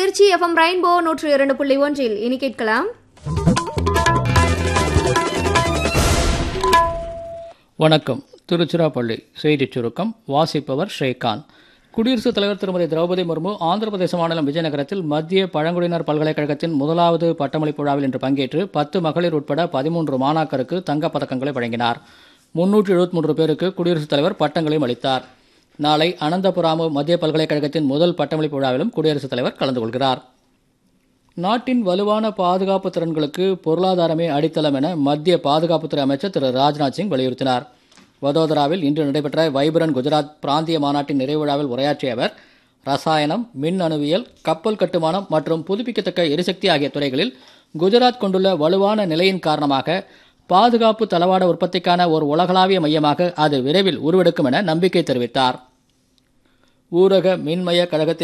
Trichy FM rainbow நூற்று இரண்டு புள்ளி ஒன்றில் இனி கேட்கலாம் வணக்கம் திருச்சிராப்பள்ளி செய்திச் சுருக்கம் வாசிப்பவர் ஷேகான் குடியரசுத் தலைவர் திருமதி திரௌபதி முர்மு ஆந்திர பிரதேச மாநிலம் விஜயநகரத்தில் மத்திய பழங்குடியினர் பல்கலைக்கழகத்தின் முதலாவது பட்டமளிப்பு விழாவில் இன்று பங்கேற்று பத்து மகளிர் உட்பட பதிமூன்று மாணாக்கருக்கு தங்கப் பதக்கங்களை வழங்கினார் முன்னூற்று எழுபத்தி மூன்று பேருக்கு குடியரசுத் தலைவர் பட்டங்களையும் அளித்தார் நாளை அனந்தபுராமு மத்திய பல்கலைக்கழகத்தின் முதல் பட்டமளிப்பு விழாவிலும் குடியரசுத் தலைவர் கலந்து கொள்கிறார் நாட்டின் வலுவான பாதுகாப்பு திறன்களுக்கு பொருளாதாரமே அடித்தளம் என மத்திய பாதுகாப்புத்துறை அமைச்சர் திரு ராஜ்நாத் சிங் வலியுறுத்தினார் வதோதராவில் இன்று நடைபெற்ற வைப்ரன் குஜராத் பிராந்திய மாநாட்டின் நிறைவு விழாவில் உரையாற்றிய அவர் ரசாயனம் மின் அணுவியல் கப்பல் கட்டுமானம் மற்றும் புதுப்பிக்கத்தக்க எரிசக்தி ஆகிய துறைகளில் குஜராத் கொண்டுள்ள வலுவான நிலையின் காரணமாக பாதுகாப்பு தளவாட உற்பத்திக்கான ஒரு உலகளாவிய மையமாக அது விரைவில் உருவெடுக்கும் என நம்பிக்கை தெரிவித்தார் ஊரக மின்மய கழகத்தின்